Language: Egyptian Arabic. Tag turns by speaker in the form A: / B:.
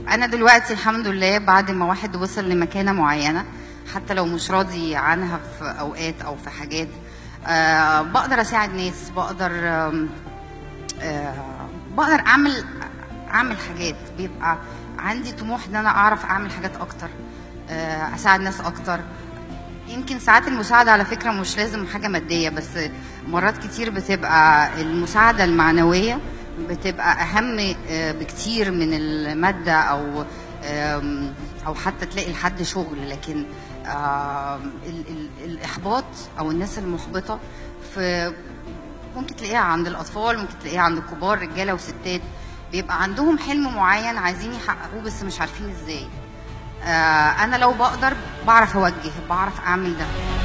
A: انا دلوقتي الحمد لله بعد ما واحد وصل لمكانه معينه حتى لو مش راضي عنها في اوقات او في حاجات آه بقدر اساعد ناس بقدر آم، آه بقدر اعمل اعمل حاجات بيبقى عندي طموح ان انا اعرف اعمل حاجات اكتر آه اساعد ناس اكتر يمكن ساعات المساعدة على فكرة مش لازم حاجة مادية بس مرات كتير بتبقى المساعدة المعنوية بتبقى أهم آه، بكتير من المادة أو آم، أو حتى تلاقي لحد شغل لكن آم، ال- ال- الإحباط أو الناس المحبطة في ممكن تلاقيها عند الأطفال ممكن تلاقيها عند الكبار رجالة وستات بيبقى عندهم حلم معين عايزين يحققوه بس مش عارفين ازاي آه، انا لو بقدر بعرف اوجه بعرف اعمل ده